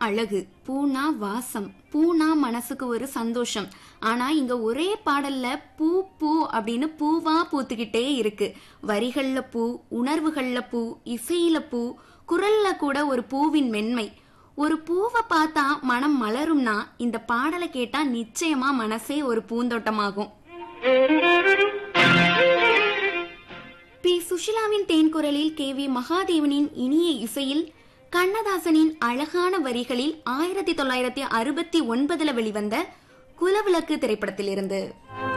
அழகு பூனா வாசம் பூனா மனசுக்கு ஒரு சந்தோஷம் ஆனா இங்க ஒரே பாடல்ல பூ பூ அப்படின்னு பூவா பூத்துக்கிட்டே இருக்கு வரிகள்ல பூ உணர்வுகள்ல பூ இசையில பூ குரல்ல கூட ஒரு பூவின் மென்மை ஒரு பூவை பார்த்தா மனம் மலரும்னா இந்த பாடலை கேட்டா நிச்சயமா மனசே ஒரு பூந்தோட்டமாகும் பி சுஷிலாவின் தேன்குரலில் கே வி மகாதேவனின் இனிய இசையில் கண்ணதாசனின் அழகான வரிகளில் ஆயிரத்தி தொள்ளாயிரத்தி அறுபத்தி ஒன்பதுல வெளிவந்த குலவிளக்கு திரைப்படத்திலிருந்து